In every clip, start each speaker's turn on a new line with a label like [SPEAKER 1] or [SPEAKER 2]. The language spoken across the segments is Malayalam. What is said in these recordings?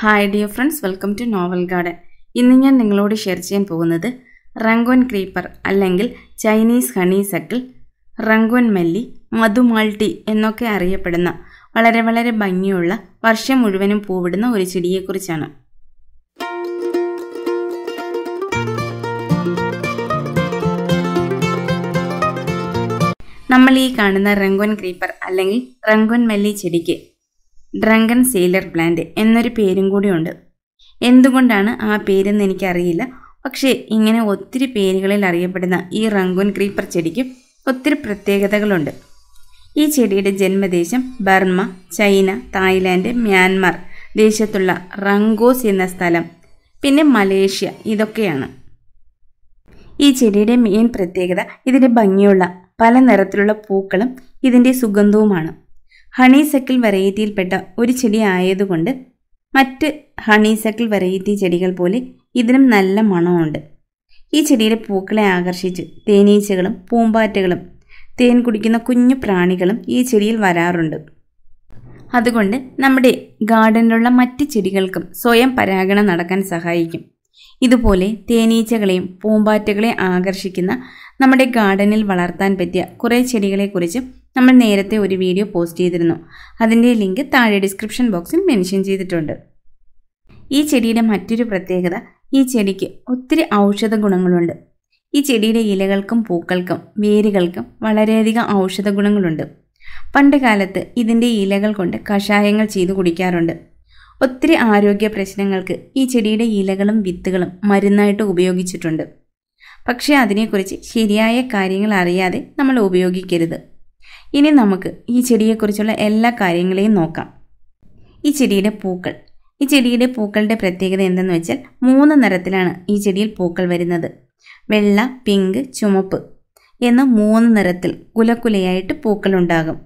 [SPEAKER 1] hi dear friends welcome to novel garden ഇന്ന് ഞാൻ നിങ്ങളോട് ഷെയർ ചെയ്യാൻ പോകുന്നത് റങ്കോൻ ക്രീപ്പർ അല്ലെങ്കിൽ ചൈനീസ് ഹണി സക്കിൾ റങ്കോൻ മല്ലി മധുമാൾട്ടി എന്നൊക്കെ അറിയപ്പെടുന്ന വളരെ വളരെ ഭംഗിയുള്ള വർഷം മുഴുവനും പൂവിടുന്ന ഒരു ചെടിയെക്കുറിച്ചാണ് നമ്മൾ ഈ കാണുന്ന റങ്കോൻ ക്രീപ്പർ അല്ലെങ്കിൽ റങ്കോൻ മല്ലി ചെടിക്ക് ഡ്രങ്കൻ സെയിലർ പ്ലാന്റ് എന്നൊരു പേരും കൂടിയുണ്ട് എന്തുകൊണ്ടാണ് ആ പേരെന്ന് എനിക്കറിയില്ല പക്ഷേ ഇങ്ങനെ ഒത്തിരി പേരുകളിൽ അറിയപ്പെടുന്ന ഈ റങ്കോൻ ക്രീപ്പർ ചെടിക്ക് ഒത്തിരി പ്രത്യേകതകളുണ്ട് ഈ ചെടിയുടെ ജന്മദേശം ബർമ്മ ചൈന തായ്ലാൻഡ് മ്യാൻമാർ ദേശത്തുള്ള റങ്കോസ് എന്ന സ്ഥലം പിന്നെ മലേഷ്യ ഇതൊക്കെയാണ് ഈ ചെടിയുടെ മെയിൻ പ്രത്യേകത ഇതിൻ്റെ ഭംഗിയുള്ള പല നിറത്തിലുള്ള പൂക്കളും ഇതിൻ്റെ സുഗന്ധവുമാണ് ഹണി സക്കിൾ വെറൈറ്റിയിൽപ്പെട്ട ഒരു ചെടി ആയതുകൊണ്ട് മറ്റ് ഹണി സക്കിൾ വെറൈറ്റി ചെടികൾ പോലെ ഇതിനും നല്ല മണമുണ്ട് ഈ ചെടിയുടെ പൂക്കളെ ആകർഷിച്ച് തേനീച്ചകളും പൂമ്പാറ്റകളും തേൻ കുടിക്കുന്ന കുഞ്ഞു പ്രാണികളും ഈ ചെടിയിൽ വരാറുണ്ട് അതുകൊണ്ട് നമ്മുടെ ഗാർഡനിലുള്ള മറ്റ് ചെടികൾക്കും സ്വയം പരാഗണം നടക്കാൻ സഹായിക്കും ഇതുപോലെ തേനീച്ചകളെയും പൂമ്പാറ്റകളെയും ആകർഷിക്കുന്ന നമ്മുടെ ഗാർഡനിൽ വളർത്താൻ പറ്റിയ കുറേ ചെടികളെക്കുറിച്ച് നമ്മൾ നേരത്തെ ഒരു വീഡിയോ പോസ്റ്റ് ചെയ്തിരുന്നു അതിൻ്റെ ലിങ്ക് താഴെ ഡിസ്ക്രിപ്ഷൻ ബോക്സിൽ മെൻഷൻ ചെയ്തിട്ടുണ്ട് ഈ ചെടിയുടെ മറ്റൊരു പ്രത്യേകത ഈ ചെടിക്ക് ഒത്തിരി ഔഷധ ഗുണങ്ങളുണ്ട് ഈ ചെടിയുടെ ഇലകൾക്കും പൂക്കൾക്കും വേരുകൾക്കും വളരെയധികം ഔഷധ ഗുണങ്ങളുണ്ട് പണ്ട് കാലത്ത് ഇതിൻ്റെ ഇലകൾ കൊണ്ട് കഷായങ്ങൾ ചെയ്തു കുടിക്കാറുണ്ട് ഒത്തിരി ആരോഗ്യ പ്രശ്നങ്ങൾക്ക് ഈ ചെടിയുടെ ഇലകളും വിത്തുകളും മരുന്നായിട്ട് ഉപയോഗിച്ചിട്ടുണ്ട് പക്ഷേ അതിനെക്കുറിച്ച് ശരിയായ കാര്യങ്ങൾ അറിയാതെ നമ്മൾ ഉപയോഗിക്കരുത് ഇനി നമുക്ക് ഈ ചെടിയെക്കുറിച്ചുള്ള എല്ലാ കാര്യങ്ങളെയും നോക്കാം ഈ ചെടിയുടെ പൂക്കൾ ഈ ചെടിയുടെ പൂക്കളുടെ പ്രത്യേകത എന്തെന്ന് വെച്ചാൽ മൂന്ന് നിറത്തിലാണ് ഈ ചെടിയിൽ പൂക്കൾ വരുന്നത് വെള്ള പിങ്ക് ചുമപ്പ് എന്ന മൂന്ന് നിറത്തിൽ കുലക്കുലയായിട്ട് പൂക്കൾ ഉണ്ടാകും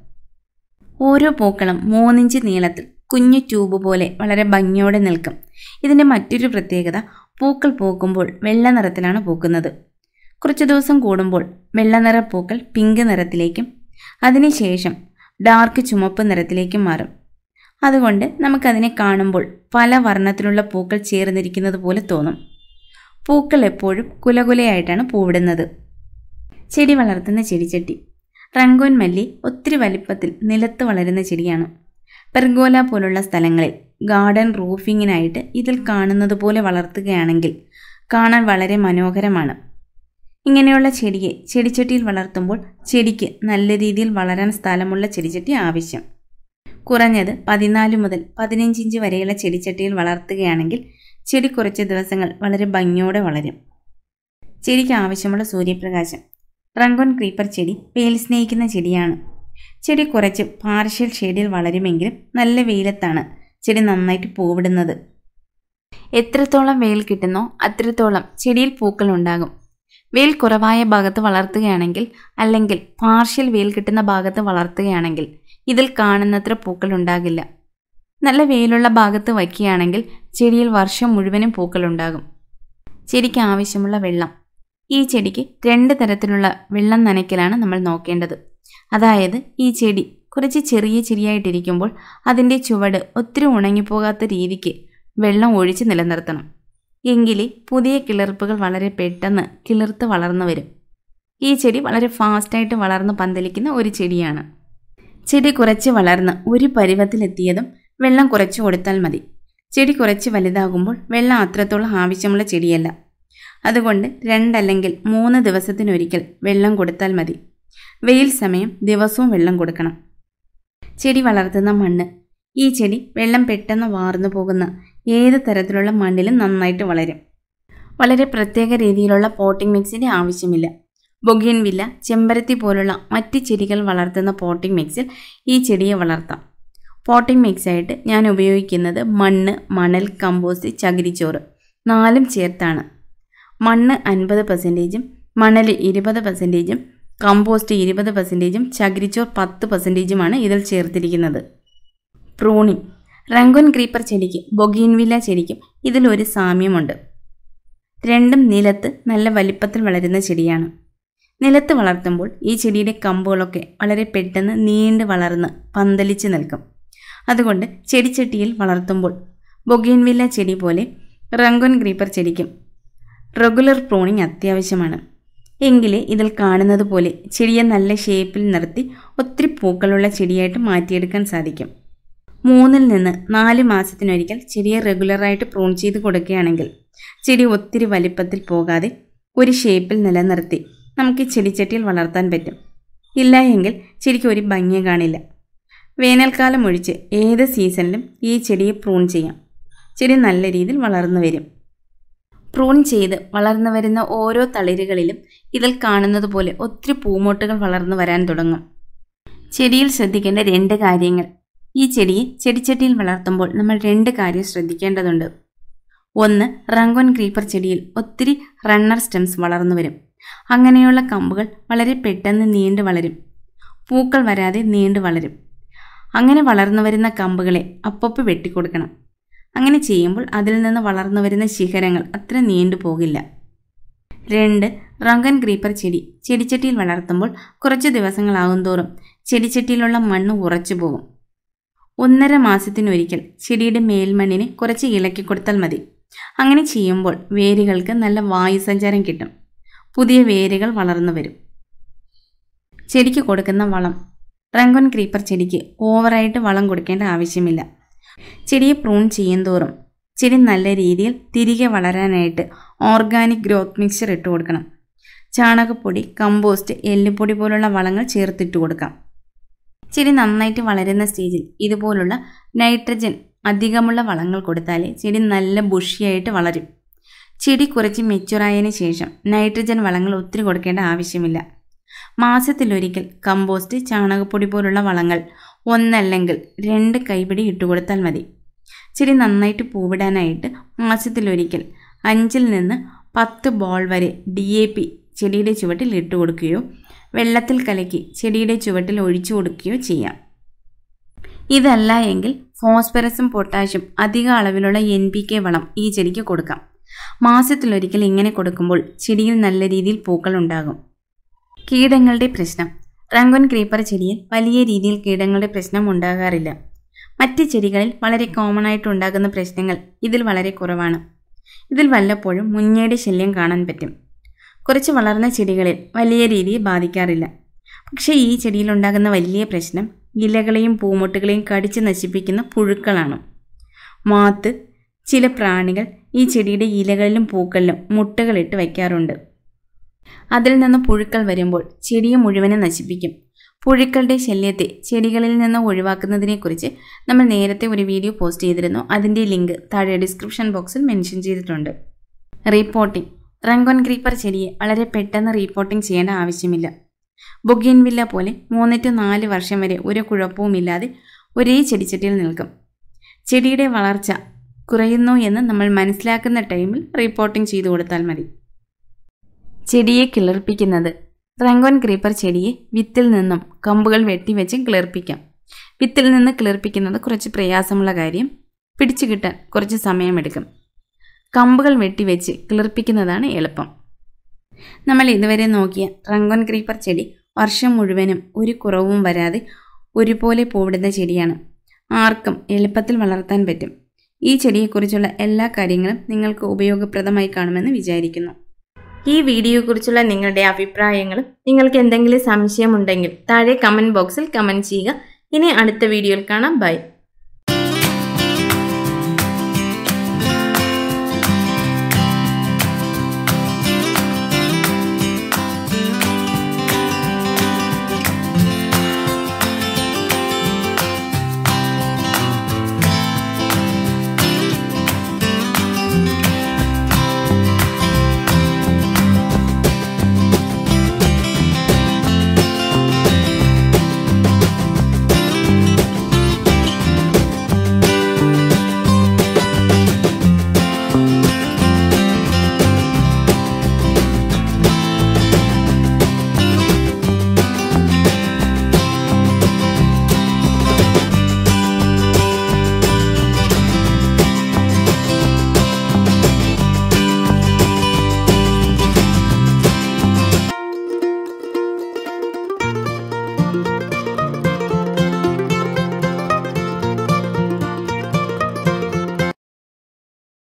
[SPEAKER 1] ഓരോ പൂക്കളും മൂന്നിഞ്ച് നീളത്തിൽ കുഞ്ഞു ട്യൂബ് പോലെ വളരെ ഭംഗിയോടെ നിൽക്കും ഇതിൻ്റെ മറ്റൊരു പ്രത്യേകത പൂക്കൾ പൂക്കുമ്പോൾ വെള്ള നിറത്തിലാണ് പൂക്കുന്നത് കുറച്ച് ദിവസം കൂടുമ്പോൾ വെള്ള നിറ പൂക്കൾ പിങ്ക് നിറത്തിലേക്കും അതിനുശേഷം ഡാർക്ക് ചുമപ്പ് നിറത്തിലേക്കും മാറും അതുകൊണ്ട് നമുക്കതിനെ കാണുമ്പോൾ പല വർണ്ണത്തിലുള്ള പൂക്കൾ ചേർന്നിരിക്കുന്നത് പോലെ തോന്നും പൂക്കൾ എപ്പോഴും കുലകുലയായിട്ടാണ് പൂവിടുന്നത് ചെടി വളർത്തുന്ന ചെടിച്ചട്ടി റങ്കോൻ മല്ലി ഒത്തിരി വലിപ്പത്തിൽ നിലത്ത് വളരുന്ന ചെടിയാണ് പെർഗോല പോലുള്ള സ്ഥലങ്ങളിൽ ഗാർഡൻ റൂഫിങ്ങിനായിട്ട് ഇതിൽ കാണുന്നത് പോലെ വളർത്തുകയാണെങ്കിൽ കാണാൻ വളരെ മനോഹരമാണ് ഇങ്ങനെയുള്ള ചെടിയെ ചെടിച്ചട്ടിയിൽ വളർത്തുമ്പോൾ ചെടിക്ക് നല്ല രീതിയിൽ വളരാൻ സ്ഥലമുള്ള ചെടിച്ചട്ടി ആവശ്യം കുറഞ്ഞത് പതിനാല് മുതൽ പതിനഞ്ച് ഇഞ്ച് വരെയുള്ള ചെടിച്ചട്ടിയിൽ വളർത്തുകയാണെങ്കിൽ ചെടി കുറച്ച് ദിവസങ്ങൾ വളരെ ഭംഗിയോടെ വളരും ചെടിക്ക് ആവശ്യമുള്ള സൂര്യപ്രകാശം റങ്കോൻ ക്രീപ്പർ ചെടി വെയിൽ സ്നേഹിക്കുന്ന ചെടിയാണ് ചെടി കുറച്ച് പാർഷ്യൽ ഷെയ്ഡിൽ വളരുമെങ്കിലും നല്ല വെയിലത്താണ് ചെടി നന്നായിട്ട് പൂവിടുന്നത് എത്രത്തോളം വെയിൽ കിട്ടുന്നോ അത്രത്തോളം ചെടിയിൽ പൂക്കൾ ഉണ്ടാകും വെയിൽ കുറവായ ഭാഗത്ത് വളർത്തുകയാണെങ്കിൽ അല്ലെങ്കിൽ പാർഷ്യൽ വെയിൽ കിട്ടുന്ന ഭാഗത്ത് വളർത്തുകയാണെങ്കിൽ ഇതിൽ കാണുന്നത്ര പൂക്കൾ ഉണ്ടാകില്ല നല്ല വെയിലുള്ള ഭാഗത്ത് വയ്ക്കുകയാണെങ്കിൽ ചെടിയിൽ വർഷം മുഴുവനും പൂക്കൾ ഉണ്ടാകും ചെടിക്ക് ആവശ്യമുള്ള വെള്ളം ഈ ചെടിക്ക് രണ്ട് തരത്തിലുള്ള വെള്ളം നനയ്ക്കലാണ് നമ്മൾ നോക്കേണ്ടത് അതായത് ഈ ചെടി കുറച്ച് ചെറിയ ചെടിയായിട്ടിരിക്കുമ്പോൾ അതിൻ്റെ ചുവട് ഒത്തിരി ഉണങ്ങിപ്പോകാത്ത രീതിക്ക് വെള്ളം ഒഴിച്ച് നിലനിർത്തണം എങ്കിലേ പുതിയ കിളിർപ്പുകൾ വളരെ പെട്ടെന്ന് കിളിർത്ത് വളർന്നു വരും ഈ ചെടി വളരെ ഫാസ്റ്റായിട്ട് വളർന്ന് പന്തലിക്കുന്ന ഒരു ചെടിയാണ് ചെടി കുറച്ച് വളർന്ന് ഒരു പരുവത്തിലെത്തിയതും വെള്ളം കുറച്ച് കൊടുത്താൽ മതി ചെടി കുറച്ച് വലുതാകുമ്പോൾ വെള്ളം അത്രത്തോളം ആവശ്യമുള്ള ചെടിയല്ല അതുകൊണ്ട് രണ്ടല്ലെങ്കിൽ മൂന്ന് ദിവസത്തിനൊരിക്കൽ വെള്ളം കൊടുത്താൽ മതി വെയിൽ സമയം ദിവസവും വെള്ളം കൊടുക്കണം ചെടി വളർത്തുന്ന മണ്ണ് ഈ ചെടി വെള്ളം പെട്ടെന്ന് വാർന്നു പോകുന്ന ഏത് തരത്തിലുള്ള മണ്ണിലും നന്നായിട്ട് വളരും വളരെ പ്രത്യേക രീതിയിലുള്ള പോട്ടിംഗ് മിക്സിൻ്റെ ആവശ്യമില്ല ബൊഗിയൻ വില്ല ചെമ്പരത്തി പോലുള്ള മറ്റ് ചെടികൾ വളർത്തുന്ന പോട്ടിംഗ് മിക്സിൽ ഈ ചെടിയെ വളർത്താം പോട്ടിംഗ് മിക്സായിട്ട് ഞാൻ ഉപയോഗിക്കുന്നത് മണ്ണ് മണൽ കമ്പോസ്റ്റ് ചകിരിച്ചോറ് നാലും ചേർത്താണ് മണ്ണ് അൻപത് പെർസെൻറ്റേജും മണൽ ഇരുപത് പെർസെൻറ്റേജും കമ്പോസ്റ്റ് ഇരുപത് പെർസെൻറ്റേജും ചകിരിച്ചോർ പത്ത് പെർസെൻറ്റേജുമാണ് ഇതിൽ ചേർത്തിരിക്കുന്നത് പ്രൂണിംഗ് റങ്കോൻ ക്രീപ്പർ ചെടിക്ക് ബൊഗീൻവില്ല ചെടിക്കും ഇതിലൊരു സാമ്യമുണ്ട് രണ്ടും നിലത്ത് നല്ല വലിപ്പത്തിൽ വളരുന്ന ചെടിയാണ് നിലത്ത് വളർത്തുമ്പോൾ ഈ ചെടിയുടെ കമ്പുകളൊക്കെ വളരെ പെട്ടെന്ന് നീണ്ട് വളർന്ന് പന്തലിച്ച് നിൽക്കും അതുകൊണ്ട് ചെടിച്ചട്ടിയിൽ വളർത്തുമ്പോൾ ബൊഗീൻവില്ല ചെടി പോലെ റംഗോൻ ക്രീപ്പർ ചെടിക്കും റെഗുലർ പ്രൂണിങ് അത്യാവശ്യമാണ് എങ്കിലേ ഇതിൽ കാണുന്നത് പോലെ ചെടിയെ നല്ല ഷേപ്പിൽ നിർത്തി ഒത്തിരി പൂക്കളുള്ള ചെടിയായിട്ട് മാറ്റിയെടുക്കാൻ സാധിക്കും മൂന്നിൽ നിന്ന് നാല് മാസത്തിനൊരിക്കൽ ചെടിയെ റെഗുലറായിട്ട് പ്രൂൺ ചെയ്ത് കൊടുക്കുകയാണെങ്കിൽ ചെടി ഒത്തിരി വലിപ്പത്തിൽ പോകാതെ ഒരു ഷേപ്പിൽ നിലനിർത്തി നമുക്ക് ഈ ചെടിച്ചട്ടിയിൽ വളർത്താൻ പറ്റും ഇല്ല എങ്കിൽ ചെടിക്ക് ഒരു ഭംഗി കാണില്ല വേനൽക്കാലം ഒഴിച്ച് ഏത് സീസണിലും ഈ ചെടിയെ പ്രൂൺ ചെയ്യാം ചെടി നല്ല രീതിയിൽ വളർന്നു വരും പ്രൂൺ ചെയ്ത് വളർന്നു വരുന്ന ഓരോ തളിരുകളിലും ഇതിൽ കാണുന്നത് പോലെ ഒത്തിരി പൂമൊട്ടുകൾ വളർന്നു വരാൻ തുടങ്ങും ചെടിയിൽ ശ്രദ്ധിക്കേണ്ട രണ്ട് കാര്യങ്ങൾ ഈ ചെടിയെ ചെടിച്ചട്ടിയിൽ വളർത്തുമ്പോൾ നമ്മൾ രണ്ട് കാര്യം ശ്രദ്ധിക്കേണ്ടതുണ്ട് ഒന്ന് റങ്കോൻ ക്രീപ്പർ ചെടിയിൽ ഒത്തിരി റണ്ണർ സ്റ്റെംസ് വളർന്നു വരും അങ്ങനെയുള്ള കമ്പുകൾ വളരെ പെട്ടെന്ന് നീണ്ടു വളരും പൂക്കൾ വരാതെ നീണ്ടു വളരും അങ്ങനെ വളർന്നു വരുന്ന കമ്പുകളെ അപ്പൊപ്പ് വെട്ടിക്കൊടുക്കണം അങ്ങനെ ചെയ്യുമ്പോൾ അതിൽ നിന്ന് വളർന്നു വരുന്ന ശിഖരങ്ങൾ അത്ര നീണ്ടു പോകില്ല രണ്ട് റങ്കൻ ക്രീപ്പർ ചെടി ചെടിച്ചട്ടിയിൽ വളർത്തുമ്പോൾ കുറച്ച് ദിവസങ്ങളാകും തോറും ചെടിച്ചട്ടിയിലുള്ള മണ്ണ് ഉറച്ചു പോകും ഒന്നര മാസത്തിനൊരിക്കൽ ചെടിയുടെ മേൽമണ്ണിനെ കുറച്ച് ഇളക്കി കൊടുത്താൽ മതി അങ്ങനെ ചെയ്യുമ്പോൾ വേരുകൾക്ക് നല്ല വായുസഞ്ചാരം കിട്ടും പുതിയ വേരുകൾ വളർന്നു വരും ചെടിക്ക് കൊടുക്കുന്ന വളം റങ്കോൻ ക്രീപ്പർ ചെടിക്ക് ഓവറായിട്ട് വളം കൊടുക്കേണ്ട ആവശ്യമില്ല ചെടിയെ പ്രൂൺ ചെയ്യുന്തോറും ചെടി നല്ല രീതിയിൽ തിരികെ വളരാനായിട്ട് ഓർഗാനിക് ഗ്രോത്ത് മിക്സ്ചർ ഇട്ട് കൊടുക്കണം ചാണകപ്പൊടി കമ്പോസ്റ്റ് എല്ലുപൊടി പോലുള്ള വളങ്ങൾ ചേർത്തിട്ട് കൊടുക്കാം ചെടി നന്നായിട്ട് വളരുന്ന സ്റ്റേജിൽ ഇതുപോലുള്ള നൈട്രജൻ അധികമുള്ള വളങ്ങൾ കൊടുത്താലേ ചെടി നല്ല ബുഷിയായിട്ട് വളരും ചെടി കുറച്ച് മെച്ചുറായതിനു ശേഷം നൈട്രജൻ വളങ്ങൾ ഒത്തിരി കൊടുക്കേണ്ട ആവശ്യമില്ല മാസത്തിലൊരിക്കൽ കമ്പോസ്റ്റ് ചാണകപ്പൊടി പോലുള്ള വളങ്ങൾ ഒന്നല്ലെങ്കിൽ രണ്ട് കൈപിടി ഇട്ടുകൊടുത്താൽ മതി ചെടി നന്നായിട്ട് പൂവിടാനായിട്ട് മാസത്തിലൊരിക്കൽ അഞ്ചിൽ നിന്ന് പത്ത് ബോൾ വരെ ഡി എ പി ചെടിയുടെ ചുവട്ടിൽ ഇട്ട് കൊടുക്കുകയോ വെള്ളത്തിൽ കലക്കി ചെടിയുടെ ചുവട്ടിൽ ഒഴിച്ചു കൊടുക്കുകയോ ചെയ്യാം ഇതല്ല എങ്കിൽ ഫോസ്ഫറസും പൊട്ടാഷ്യം അധിക അളവിലുള്ള എൻ പി കെ വളം ഈ ചെടിക്ക് കൊടുക്കാം മാസത്തിലൊരിക്കൽ ഇങ്ങനെ കൊടുക്കുമ്പോൾ ചെടിയിൽ നല്ല രീതിയിൽ പൂക്കൾ ഉണ്ടാകും കീടങ്ങളുടെ പ്രശ്നം റങ്കോൻ ക്രീപ്പർ ചെടിയിൽ വലിയ രീതിയിൽ കീടങ്ങളുടെ പ്രശ്നം ഉണ്ടാകാറില്ല മറ്റ് ചെടികളിൽ വളരെ കോമൺ ആയിട്ട് ഉണ്ടാകുന്ന പ്രശ്നങ്ങൾ ഇതിൽ വളരെ കുറവാണ് ഇതിൽ വല്ലപ്പോഴും മുഞ്ഞയുടെ ശല്യം കാണാൻ പറ്റും കുറച്ച് വളർന്ന ചെടികളിൽ വലിയ രീതിയിൽ ബാധിക്കാറില്ല പക്ഷേ ഈ ചെടിയിൽ ഉണ്ടാകുന്ന വലിയ പ്രശ്നം ഇലകളെയും പൂമൊട്ടുകളെയും കടിച്ച് നശിപ്പിക്കുന്ന പുഴുക്കളാണ് മാത്ത് ചില പ്രാണികൾ ഈ ചെടിയുടെ ഇലകളിലും പൂക്കളിലും മുട്ടകളിട്ട് വയ്ക്കാറുണ്ട് അതിൽ നിന്ന് പുഴുക്കൾ വരുമ്പോൾ ചെടിയെ മുഴുവനും നശിപ്പിക്കും പുഴുക്കളുടെ ശല്യത്തെ ചെടികളിൽ നിന്ന് ഒഴിവാക്കുന്നതിനെക്കുറിച്ച് നമ്മൾ നേരത്തെ ഒരു വീഡിയോ പോസ്റ്റ് ചെയ്തിരുന്നു അതിൻ്റെ ലിങ്ക് താഴെ ഡിസ്ക്രിപ്ഷൻ ബോക്സിൽ മെൻഷൻ ചെയ്തിട്ടുണ്ട് റീപ്പോർട്ടിംഗ് റങ്കോൻ ക്രീപ്പർ ചെടിയെ വളരെ പെട്ടെന്ന് റീപ്പോർട്ടിംഗ് ചെയ്യേണ്ട ആവശ്യമില്ല ബൊഗിൻവില്ല പോലെ മൂന്ന് ടു നാല് വർഷം വരെ ഒരു കുഴപ്പവുമില്ലാതെ ഒരേ ചെടിച്ചട്ടിയിൽ നിൽക്കും ചെടിയുടെ വളർച്ച കുറയുന്നു എന്ന് നമ്മൾ മനസ്സിലാക്കുന്ന ടൈമിൽ റിപ്പോർട്ടിംഗ് ചെയ്തു കൊടുത്താൽ മതി ചെടിയെ കിളിർപ്പിക്കുന്നത് റങ്കോൻ ക്രീപ്പർ ചെടിയെ വിത്തിൽ നിന്നും കമ്പുകൾ വെട്ടിവെച്ച് കിളിർപ്പിക്കാം വിത്തിൽ നിന്ന് കിളിർപ്പിക്കുന്നത് കുറച്ച് പ്രയാസമുള്ള കാര്യം പിടിച്ചു കിട്ടാൻ കുറച്ച് സമയമെടുക്കും കമ്പുകൾ വെട്ടിവെച്ച് കിളിർപ്പിക്കുന്നതാണ് എളുപ്പം നമ്മൾ ഇതുവരെ നോക്കിയ റങ്കോൻ ക്രീപ്പർ ചെടി വർഷം മുഴുവനും ഒരു കുറവും വരാതെ ഒരുപോലെ പൂവിടുന്ന ചെടിയാണ് ആർക്കും എളുപ്പത്തിൽ വളർത്താൻ പറ്റും ഈ ചെടിയെക്കുറിച്ചുള്ള എല്ലാ കാര്യങ്ങളും നിങ്ങൾക്ക് ഉപയോഗപ്രദമായി കാണുമെന്ന് വിചാരിക്കുന്നു ഈ വീഡിയോയെക്കുറിച്ചുള്ള നിങ്ങളുടെ അഭിപ്രായങ്ങളും നിങ്ങൾക്ക് എന്തെങ്കിലും സംശയമുണ്ടെങ്കിൽ താഴെ കമൻറ്റ് ബോക്സിൽ കമൻറ്റ് ചെയ്യുക ഇനി അടുത്ത വീഡിയോയിൽ കാണാം ബൈ